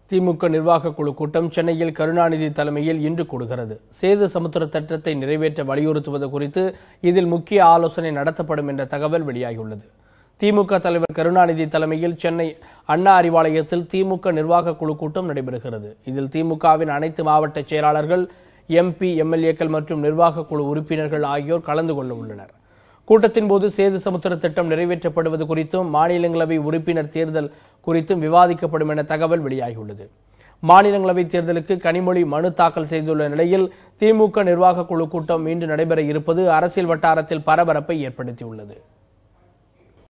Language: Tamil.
திமுக நிர்வாக குழு கூட்டம் சென்னையில் கருணாநிதி தலைமையில் இன்று கூடுகிறது சேது சமுத்திர திட்டத்தை நிறைவேற்ற வலியுறுத்துவது குறித்து இதில் முக்கிய ஆலோசனை நடத்தப்படும் என்ற தகவல் வெளியாகியுள்ளது திமுக தலைவர் கருணாநிதி தலைமையில் சென்னை அண்ணா அறிவாலயத்தில் திமுக நிர்வாக குழு கூட்டம் நடைபெறுகிறது இதில் திமுகவின் அனைத்து மாவட்ட செயலாளர்கள் எம்பி எம்எல்ஏக்கள் மற்றும் நிர்வாக குழு உறுப்பினர்கள் ஆகியோர் கலந்து கொள்ள உள்ளனர் கூட்டத்தின் போது சேது சமுத்திர திட்டம் நிறைவேற்றப்படுவது குறித்தும் மாநிலங்களவை உறுப்பினர் தேர்தல் குறித்தும் விவாதிக்கப்படும் என தகவல் வெளியாகியுள்ளது மாநிலங்களவை தேர்தலுக்கு கனிமொழி மனு தாக்கல் செய்துள்ள நிலையில் திமுக நிர்வாக குழு கூட்டம் இன்று நடைபெற இருப்பது அரசியல் வட்டாரத்தில் பரபரப்பை ஏற்படுத்தியுள்ளது